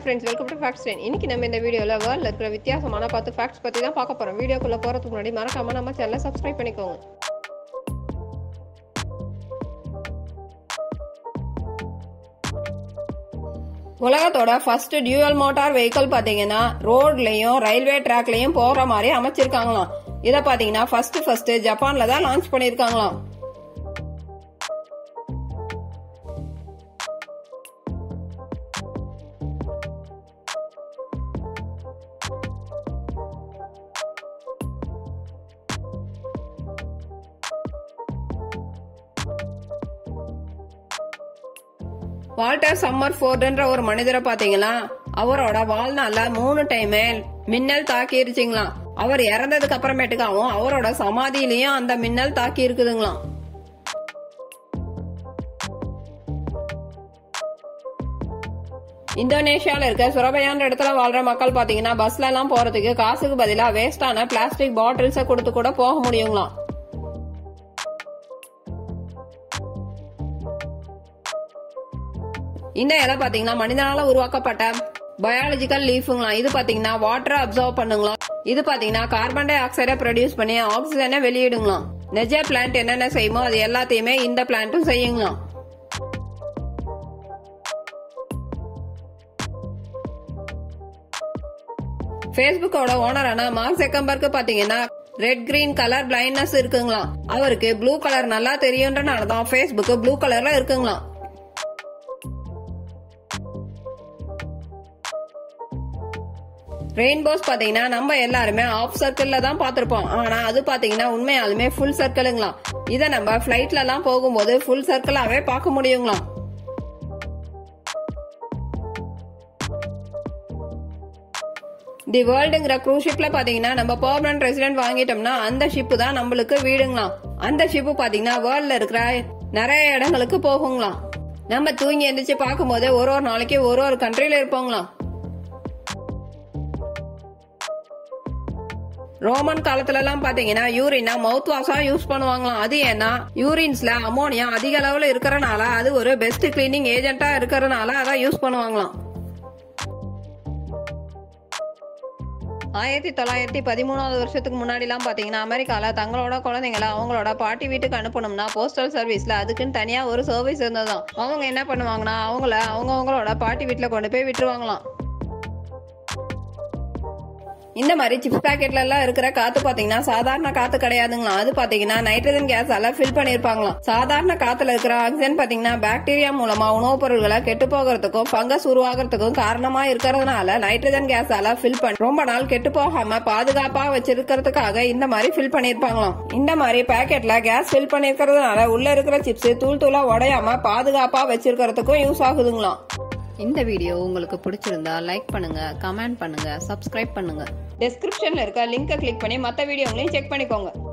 friends welcome to Facts Train இன்னைக்கு நம்ம இந்த வீடியோவில் வேர்ல்டில் இருக்கிற வித்தியாசமான பத்து ஃபேக்ட்ஸ் பற்றி தான் பார்க்க போகிறோம் வீடியோக்குள்ளே போகிறதுக்கு முன்னாடி மறக்காம நம்ம சேனலை சப்ஸ்கிரைப் பண்ணிக்கோங்க உலகத்தோட ஃபர்ஸ்ட் டியூவல் மோட்டார் வெஹிக்கிள் பாத்தீங்கன்னா ரோட்லயும் ரயில்வே ட்ராக்லயும் போற மாதிரி அமைச்சிருக்காங்களாம் இத பாத்தீங்கன்னா ஃபர்ஸ்ட் ஃபர்ஸ்ட் ஜப்பான்ல தான் லான்ச் பண்ணிருக்காங்களாம் வால்டர் சம்மர் ஃபோர்டுன்ற ஒரு மனிதரை பாத்தீங்கன்னா அவரோட வாழ்நாள்ல மூணு டைம் மின்னல் தாக்கிருச்சுங்களாம் அவர் இறந்ததுக்கு அப்புறமேட்டுக்காவும் அவரோட சமாதியிலயும் அந்த மின்னல் தாக்கி இருக்குதுங்களாம் இந்தோனேஷியால இருக்க சுரபையான்ற இடத்துல வாழ்ற மக்கள் பாத்தீங்கன்னா பஸ்ல எல்லாம் போறதுக்கு காசுக்கு பதிலா வேஸ்டான பிளாஸ்டிக் பாட்டில்ஸ கொடுத்து கூட போக முடியுங்களாம் இந்த இலை பாத்தீங்கன்னா மனிதனால உருவாக்கப்பட்ட பயாலஜிக்கல் லீஃபுங்களாம் இது பாத்தீங்கன்னா வாட்டரை அப்சர்வ் பண்ணுங்களாம் இது பாத்தீங்கன்னா கார்பன் டை ஆக்சைடை ப்ரொடியூஸ் பண்ணி ஆக்சிஜனை வெளியிடுங்களாம் நெஜ பிளான்ட் என்னென்ன செய்யுமோ அது எல்லாத்தையுமே இந்த பிளான்ட்டும் செய்யுங்களாம் ஃபேஸ்புக்கோட ஓனரான மார்க் செக்கம்பர்க்கு பாத்தீங்கன்னா ரெட் கிரீன் கலர் பிளைண்ட்னஸ் இருக்குங்களாம் அவருக்கு ப்ளூ கலர் நல்லா தெரியுன்றனால தான் ஃபேஸ்புக் ப்ளூ கலர்ல இருக்குங்களாம் ரெயின்போஸ் பாத்தீங்கன்னா நம்ம எல்லாருமே ஆஃப் சர்க்கிள்ல தான் பார்த்திருப்போம் ஆனா அது பாத்தீங்கன்னா உண்மையாலுமே ஃபுல் சர்க்கிளுங்களாம் இத நம்ம பிளைட்ல எல்லாம் போகும்போது ஃபுல் சர்க்கிளாவே பார்க்க முடியுங்களாம் தி வேர்ல்டுங்கிற க்ரூஸ் ஷிப்ல பாத்தீங்கன்னா நம்ம பெர்மனன்ட் ரெசிடென்ட் வாங்கிட்டோம்னா அந்த ஷிப் தான் நம்மளுக்கு வீடுங்களாம் அந்த ஷிப் பாத்தீங்கன்னா வேர்ல்ட்ல இருக்கிற நிறைய இடங்களுக்கு போகுங்களாம் நம்ம தூங்கி எந்திரிச்சு பார்க்கும்போது ஒரு ஒரு நாளைக்கு ஒரு ஒரு கண்ட்ரில இருப்போங்களாம் ரோமன் காலத்துல எல்லாம் பாத்தீங்கன்னா யூரினா மவுத் வாஷா யூஸ் பண்ணுவாங்களாம் அது ஏன்னா யூரின்ஸ்ல அமோனியா அதிக அளவுல இருக்கறனால அது ஒரு பெஸ்ட் கிளீனிங் ஏஜென்ட்டா இருக்கறனால அதான் யூஸ் பண்ணுவாங்களாம் ஆயிரத்தி தொள்ளாயிரத்தி பதிமூணாவது வருஷத்துக்கு முன்னாடிலாம் பார்த்தீங்கன்னா அமெரிக்காவில் தங்களோட குழந்தைங்கள அவங்களோட பாட்டி வீட்டுக்கு அனுப்பணும்னா போஸ்டல் சர்வீஸில் அதுக்குன்னு தனியாக ஒரு சர்வீஸ் இருந்ததும் அவங்க என்ன பண்ணுவாங்கன்னா அவங்கள அவங்க அவங்களோட பாட்டி வீட்டில் கொண்டு போய் விட்டுருவாங்களாம் இந்த மாதிரி சிப்ஸ் பாக்கெட்ல எல்லாம் இருக்கிற காத்து பாத்தீங்கன்னா சாதாரண காத்து கிடையாதுங்களாம் அது பாத்தீங்கன்னா நைட்ரஜன் கேஸால ஃபில் பண்ணிருப்பாங்களாம் சாதாரண காத்துல இருக்கிற ஆக்சிஜன் பாத்தீங்கன்னா பாக்டீரியா மூலமா உணவுப் பொருட்களை கெட்டு போகிறதுக்கும் ஃபங்கஸ் உருவாகிறதுக்கும் காரணமா இருக்கிறதுனால நைட்ரஜன் கேஸால ஃபில் பண்ணி ரொம்ப நாள் கெட்டு போகாம பாதுகாப்பா வச்சிருக்கிறதுக்காக இந்த மாதிரி ஃபில் பண்ணிருப்பாங்களாம் இந்த மாதிரி பாக்கெட்ல கேஸ் ஃபில் பண்ணிருக்கிறதுனால உள்ள இருக்கிற சிப்ஸ் தூள் தூளா உடையாம பாதுகாப்பா வச்சிருக்கிறதுக்கும் யூஸ் ஆகுதுங்களாம் இந்த வீடியோ உங்களுக்கு பிடிச்சிருந்தா லைக் பண்ணுங்க கமெண்ட் பண்ணுங்க சப்ஸ்கிரைப் பண்ணுங்க டெஸ்கிரிப்ஷன்ல இருக்க லிங்கை கிளிக் பண்ணி மற்ற வீடியோங்களையும் செக் பண்ணிக்கோங்க